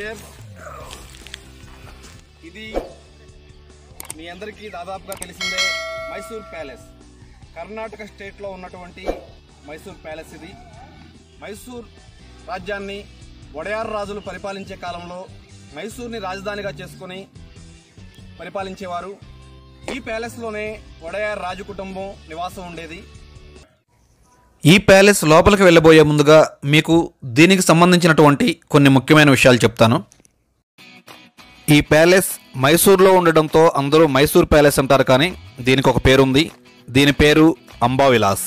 we're ఇది మీ అందరికీ దాదాపుగా తెలిసిందే మైసూర్ ప్యాలెస్ కర్ణాటక స్టేట్లో ఉన్నటువంటి మైసూర్ ప్యాలెస్ ఇది మైసూర్ రాజ్యాన్ని వడయార్ రాజులు పరిపాలించే కాలంలో మైసూర్ని రాజధానిగా చేసుకొని పరిపాలించేవారు ఈ ప్యాలెస్లోనే వడయార్ రాజు కుటుంబం నివాసం ఉండేది ఈ ప్యాలెస్ లోపలికి వెళ్ళబోయే ముందుగా మీకు దీనికి సంబంధించినటువంటి కొన్ని ముఖ్యమైన విషయాలు చెప్తాను ఈ ప్యాలెస్ మైసూర్లో ఉండడంతో అందరూ మైసూర్ ప్యాలెస్ అంటారు కానీ దీనికి ఒక పేరుంది దీని పేరు అంబావిలాస్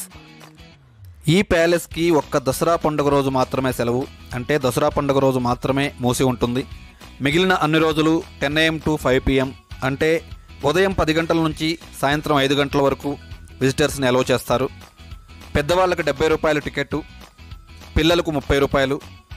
ఈ ప్యాలెస్కి ఒక్క దసరా పండుగ రోజు మాత్రమే సెలవు అంటే దసరా పండుగ రోజు మాత్రమే మూసి ఉంటుంది మిగిలిన అన్ని రోజులు ten AM to five PM అంటే ఉదయం పది గంటల నుంచి సాయంత్రం ఐదు గంటల వరకు విజిటర్స్ని అలౌ చేస్తారు పెద్దవాళ్ళకి డెబ్బై రూపాయలు టికెట్టు పిల్లలకు ముప్పై రూపాయలు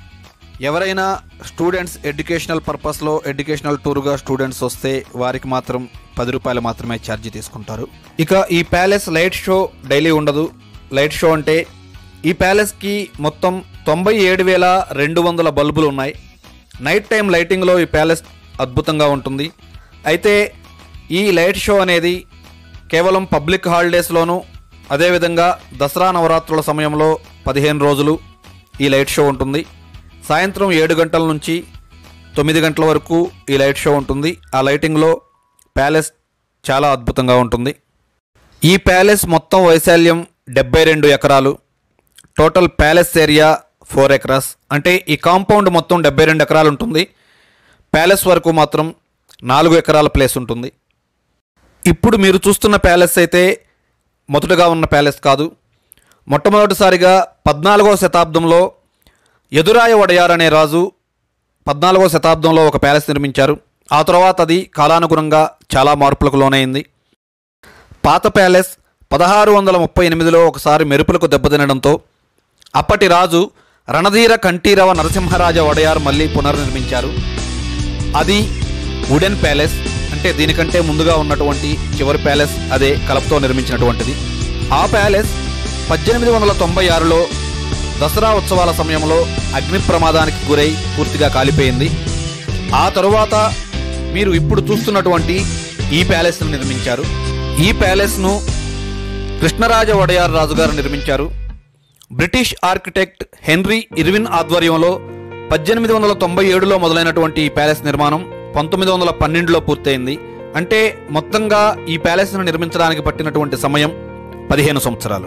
ఎవరైనా స్టూడెంట్స్ ఎడ్యుకేషనల్ పర్పస్లో ఎడ్యుకేషనల్ టూర్గా స్టూడెంట్స్ వస్తే వారికి మాత్రం పది రూపాయలు మాత్రమే ఛార్జీ తీసుకుంటారు ఇక ఈ ప్యాలెస్ లైట్ షో డైలీ ఉండదు లైట్ షో అంటే ఈ ప్యాలెస్కి మొత్తం తొంభై ఏడు వేల రెండు వందల బల్బులు ఉన్నాయి నైట్ టైం లైటింగ్లో ఈ ప్యాలెస్ అద్భుతంగా ఉంటుంది అయితే ఈ లైట్ షో అనేది కేవలం పబ్లిక్ హాలిడేస్లోనూ అదేవిధంగా దసరా నవరాత్రుల సమయంలో పదిహేను రోజులు ఈ లైట్ షో ఉంటుంది సాయంత్రం ఏడు గంటల నుంచి తొమ్మిది గంటల వరకు ఈ లైట్ షో ఉంటుంది ఆ లైటింగ్లో ప్యాలెస్ చాలా అద్భుతంగా ఉంటుంది ఈ ప్యాలెస్ మొత్తం వైశాల్యం డెబ్బై రెండు ఎకరాలు total palace area four acres అంటే ఈ కాంపౌండ్ మొత్తం డెబ్బై రెండు ఎకరాలు ఉంటుంది ప్యాలెస్ వరకు మాత్రం నాలుగు ఎకరాల ప్లేస్ ఉంటుంది ఇప్పుడు మీరు చూస్తున్న ప్యాలెస్ అయితే మొదటగా ఉన్న ప్యాలెస్ కాదు మొట్టమొదటిసారిగా పద్నాలుగవ శతాబ్దంలో ఎదురాయ వడయార్ అనే రాజు పద్నాలుగవ శతాబ్దంలో ఒక ప్యాలెస్ నిర్మించారు ఆ తర్వాత అది కాలానుగుణంగా చాలా మార్పులకు లోనైంది పాత ప్యాలెస్ పదహారు వందల ముప్పై ఎనిమిదిలో ఒకసారి మెరుపులకు దెబ్బతినడంతో అప్పటి రాజు రణధీర కంఠీరవ నరసింహరాజ వడయార్ మళ్ళీ పునర్నిర్మించారు అది వుడెన్ ప్యాలెస్ అంటే దీనికంటే ముందుగా ఉన్నటువంటి చివరి ప్యాలెస్ అదే కలపతో నిర్మించినటువంటిది ఆ ప్యాలెస్ పద్దెనిమిది వందల తొంభై ఆరులో దసరా ఉత్సవాల సమయంలో అగ్ని ప్రమాదానికి గురై పూర్తిగా కాలిపోయింది ఆ తరువాత మీరు ఇప్పుడు చూస్తున్నటువంటి ఈ ప్యాలెస్ను నిర్మించారు ఈ ప్యాలెస్ను కృష్ణరాజ వడయార్ రాజుగారు నిర్మించారు బ్రిటిష్ ఆర్కిటెక్ట్ హెన్రీ ఇర్విన్ ఆధ్వర్యంలో పద్దెనిమిది వందల తొంభై ఏడులో మొదలైనటువంటి ఈ ప్యాలెస్ నిర్మాణం పంతొమ్మిది వందల పన్నెండులో పూర్తయింది అంటే మొత్తంగా ఈ ప్యాలెస్ను నిర్మించడానికి పట్టినటువంటి సమయం పదిహేను సంవత్సరాలు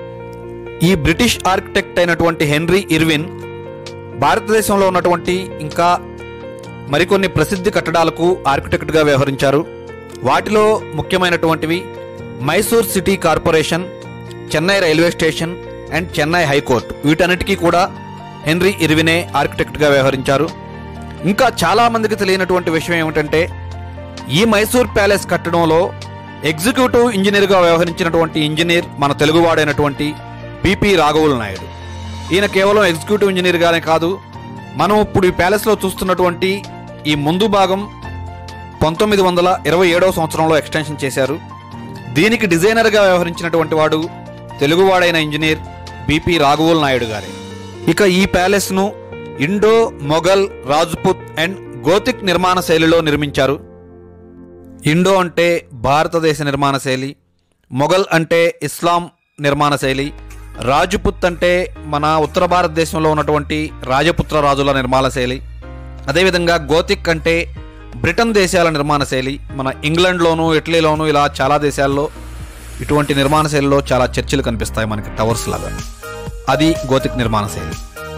ఈ బ్రిటిష్ ఆర్కిటెక్ట్ అయినటువంటి హెన్రీ ఇర్విన్ భారతదేశంలో ఉన్నటువంటి ఇంకా మరికొన్ని ప్రసిద్ధి కట్టడాలకు ఆర్కిటెక్ట్గా వ్యవహరించారు వాటిలో ముఖ్యమైనటువంటివి Mysore city corporation Chennai railway station and Chennai high court వీటన్నిటికీ కూడా హెన్రీ ఇర్వినే ఆర్కిటెక్ట్గా వ్యవహరించారు ఇంకా చాలా మందికి తెలియనటువంటి విషయం ఏమిటంటే ఈ మైసూర్ ప్యాలెస్ కట్టడంలో ఎగ్జిక్యూటివ్ ఇంజనీర్గా వ్యవహరించినటువంటి ఇంజనీర్ మన తెలుగువాడైనటువంటి పిపి రాఘవులు నాయుడు ఈయన కేవలం ఎగ్జిక్యూటివ్ ఇంజనీర్గానే కాదు మనం ఇప్పుడు ఈ ప్యాలెస్లో చూస్తున్నటువంటి ఈ ముందు భాగం పంతొమ్మిది వందల ఇరవై ఏడవ సంవత్సరంలో ఎక్స్టెన్షన్ చేశారు దీనికి డిజైనర్గా వ్యవహరించినటువంటి వాడు తెలుగువాడైన ఇంజనీర్ బిపి రాఘవుల్ నాయుడు గారే ఇక ఈ ప్యాలెస్ను Indo Mughal Rajput and Gothic నిర్మాణ శైలిలో నిర్మించారు ఇండో అంటే భారతదేశ నిర్మాణ శైలి మొఘల్ అంటే ఇస్లాం నిర్మాణ శైలి రాజపుత్ అంటే మన ఉత్తర భారతదేశంలో ఉన్నటువంటి రాజపుత్ర రాజుల నిర్మాణ శైలి అదేవిధంగా గోతిక్ అంటే బ్రిటన్ దేశాల నిర్మాణ శైలి మన ఇంగ్లాండ్లోను ఇటలీలోను ఇలా చాలా దేశాల్లో ఇటువంటి నిర్మాణ శైలిలో చాలా చర్చిలు కనిపిస్తాయి మనకి టవర్స్ లాగా అది గోతిక్ నిర్మాణ శైలి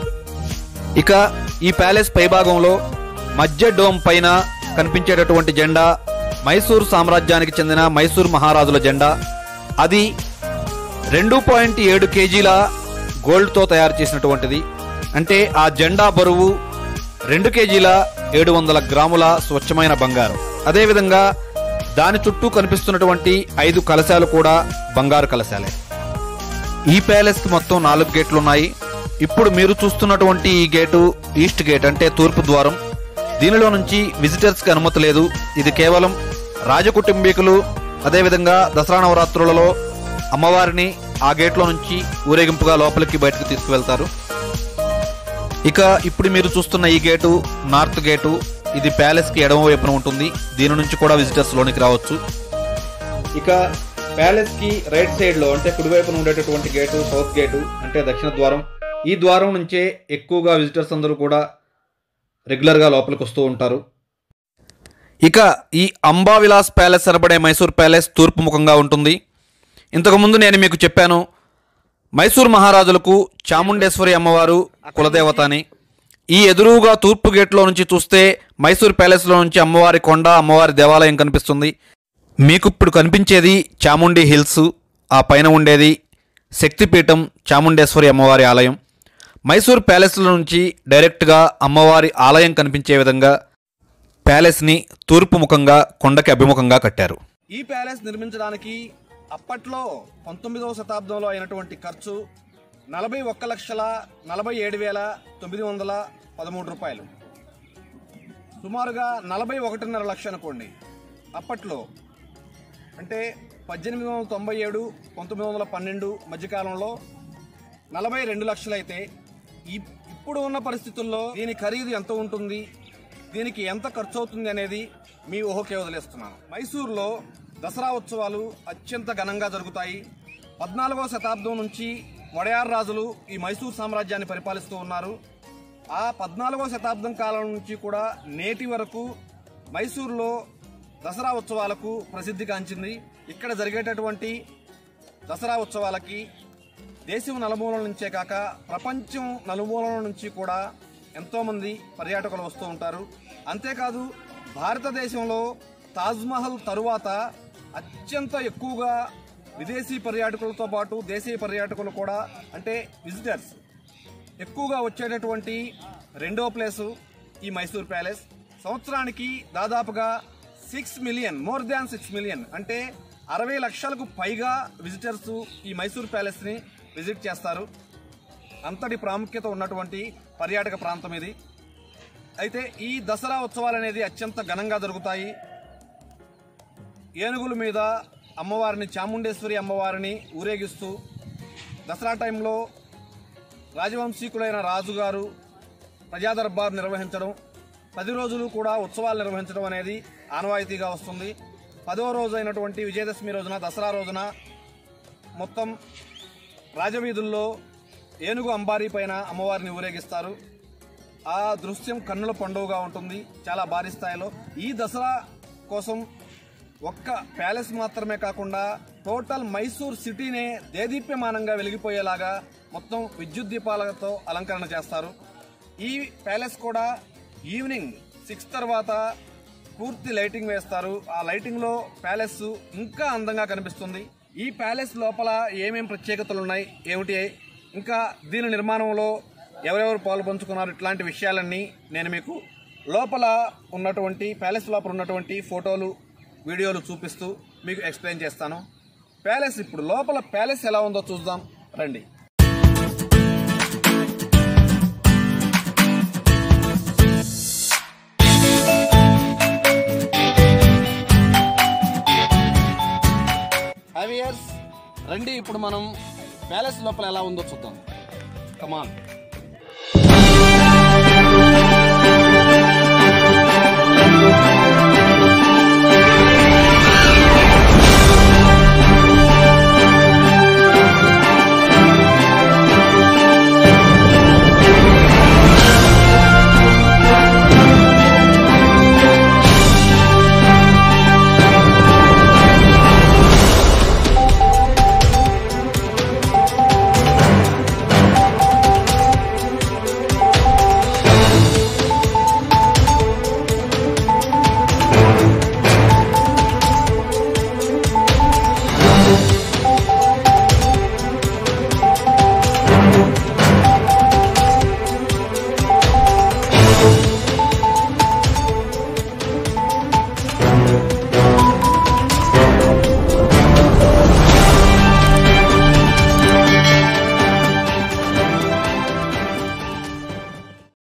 ఇక ఈ ప్యాలెస్ పైభాగంలో మధ్య డోమ్ పైన కనిపించేటటువంటి జెండా మైసూర్ సామ్రాజ్యానికి చెందిన మైసూర్ మహారాజుల జెండా అది రెండు పాయింట్ ఏడు కేజీల గోల్డ్తో తయారు చేసినటువంటిది అంటే ఆ జెండా బరువు రెండు కేజీల ఏడు వందల గ్రాముల స్వచ్ఛమైన బంగారం అదేవిధంగా దాని చుట్టూ కనిపిస్తున్నటువంటి ఐదు కలశాలు కూడా బంగారు కలశాలే ఈ ప్యాలెస్కి మొత్తం నాలుగు గేట్లు ఉన్నాయి ఇప్పుడు మీరు చూస్తున్నటువంటి ఈ గేటు ఈస్ట్ గేట్ అంటే తూర్పు ద్వారం దీనిలో నుంచి విజిటర్స్కి అనుమతి లేదు ఇది కేవలం రాజకుటుంబీకులు అదేవిధంగా దసరా నవరాత్రులలో అమ్మవారిని ఆ గేట్లో నుంచి ఊరేగింపుగా లోపలికి బయటకు తీసుకువెళ్తారు ఇక ఇప్పుడు మీరు చూస్తున్న ఈ గేటు నార్త్ గేటు ఇది ప్యాలెస్కి ఎడమ వైపున ఉంటుంది దీని నుంచి కూడా విజిటర్స్ లోనికి రావచ్చు ఇక ప్యాలెస్కి రైట్ సైడ్లో అంటే కుడివైపున ఉండేటటువంటి గేటు సౌత్ గేటు అంటే దక్షిణ ద్వారం ఈ ద్వారం నుంచే ఎక్కువగా విజిటర్స్ అందరూ కూడా రెగ్యులర్గా లోపలికి వస్తూ ఉంటారు ఇక ఈ అంబా విలాస్ ప్యాలెస్ అనబడే మైసూర్ ప్యాలెస్ తూర్పు ముఖంగా ఉంటుంది ఇంతకుముందు నేను మీకు చెప్పాను మైసూర్ మహారాజులకు చాముండేశ్వరి అమ్మవారు కులదేవత అని ఈ ఎదురుగా తూర్పు గేట్లో నుంచి చూస్తే మైసూర్ ప్యాలెస్లో నుంచి అమ్మవారి కొండ అమ్మవారి దేవాలయం కనిపిస్తుంది మీకు ఇప్పుడు కనిపించేది చాముండి హిల్స్ ఆ పైన ఉండేది శక్తిపీఠం చాముండేశ్వరి అమ్మవారి ఆలయం మైసూర్ ప్యాలెస్లో నుంచి డైరెక్ట్గా అమ్మవారి ఆలయం కనిపించే విధంగా ప్యాలెస్ని తూర్పు ముఖంగా కొండకి అభిముఖంగా కట్టారు ఈ ప్యాలెస్ నిర్మించడానికి అప్పట్లో పంతొమ్మిదవ శతాబ్దంలో అయినటువంటి ఖర్చు నలభై ఒక్క లక్షల నలభై ఏడు వేల తొమ్మిది వందల పదమూడు రూపాయలు సుమారుగా నలభై ఒకటిన్నర లక్ష అనుకోండి అప్పట్లో అంటే పద్దెనిమిది వందల తొంభై ఏడు పంతొమ్మిది వందల పన్నెండు మధ్యకాలంలో నలభై రెండు లక్షలైతే ఇప్- ఇప్పుడు ఉన్న పరిస్థితుల్లో దీని ఖరీదు ఎంత ఉంటుంది దీనికి ఎంత ఖర్చు అవుతుంది అనేది మీ ఊహకే వదిలేస్తున్నాను మైసూర్లో దసరా ఉత్సవాలు అత్యంత ఘనంగా జరుగుతాయి పద్నాలుగవ శతాబ్దం నుంచి వడయార్ రాజులు ఈ మైసూర్ సామ్రాజ్యాన్ని పరిపాలిస్తూ ఉన్నారు ఆ పద్నాలుగవ శతాబ్దం కాలం నుంచి కూడా నేటి వరకు మైసూర్లో దసరా ఉత్సవాలకు ప్రసిద్ధిగాంచింది ఇక్కడ జరిగేటటువంటి దసరా ఉత్సవాలకి దేశం నలుమూలల నుంచే కాక ప్రపంచం నలుమూలల నుంచి కూడా ఎంతోమంది పర్యాటకులు వస్తూ ఉంటారు అంతేకాదు భారతదేశంలో తాజ్మహల్ తరువాత అత్యంత ఎక్కువగా విదేశీ పర్యాటకులతో పాటు దేశీయ పర్యాటకులు కూడా అంటే విజిటర్స్ ఎక్కువగా వచ్చేటటువంటి రెండో ప్లేసు ఈ మైసూర్ ప్యాలెస్ సంవత్సరానికి దాదాపుగా six million more than six million అంటే అరవై లక్షలకు పైగా విజిటర్స్ ఈ మైసూర్ ప్యాలెస్ని విజిట్ చేస్తారు అంతటి ప్రాముఖ్యత ఉన్నటువంటి పర్యాటక ప్రాంతం ఇది అయితే ఈ దసరా ఉత్సవాలు అనేది అత్యంత ఘనంగా జరుగుతాయి ఏనుగుల మీద అమ్మవారిని చాముండేశ్వరి అమ్మవారిని ఊరేగిస్తూ దసరా టైంలో రాజవంశీకులైన రాజుగారు ప్రజా దర్బార్ నిర్వహించడం పది రోజులు కూడా ఉత్సవాలు నిర్వహించడం అనేది ఆనవాయితీగా వస్తుంది పదవ రోజు అయినటువంటి విజయదశమి రోజున దసరా రోజున మొత్తం రాజవీధుల్లో ఏనుగు అంబారీ పైన అమ్మవారిని ఊరేగిస్తారు ఆ దృశ్యం కన్నుల పండుగగా ఉంటుంది చాలా భారీ స్థాయిలో ఈ దసరా కోసం ఒక్క ప్యాలెస్ మాత్రమే కాకుండా టోటల్ మైసూర్ సిటీనే దేదీప్యమానంగా వెలిగిపోయేలాగా మొత్తం విద్యుత్ దీపాలతో అలంకరణ చేస్తారు ఈ ప్యాలెస్ కూడా ఈవినింగ్ సిక్స్ తర్వాత పూర్తి లైటింగ్ వేస్తారు ఆ లైటింగ్ లో ప్యాలెస్ ఇంకా అందంగా కనిపిస్తుంది ఈ ప్యాలెస్ లోపల ఏమేం ప్రత్యేకతలు ఉన్నాయి ఏమిటి ఇంకా దీని నిర్మాణంలో ఎవరెవరు పాలు పంచుకున్నారు ఇట్లాంటి విషయాలన్నీ నేను మీకు లోపల ఉన్నటువంటి ప్యాలెస్ లోపల ఉన్నటువంటి ఫోటోలు వీడియోలు చూపిస్తూ మీకు ఎక్స్ప్లెయిన్ చేస్తాను ప్యాలెస్ ఇప్పుడు లోపల ప్యాలెస్ ఎలా ఉందో చూద్దాం రండి హ్యావియర్స్ రండి ఇప్పుడు మనం ప్యాలెస్ లోపల ఎలా ఉందో చూద్దాం కమాన్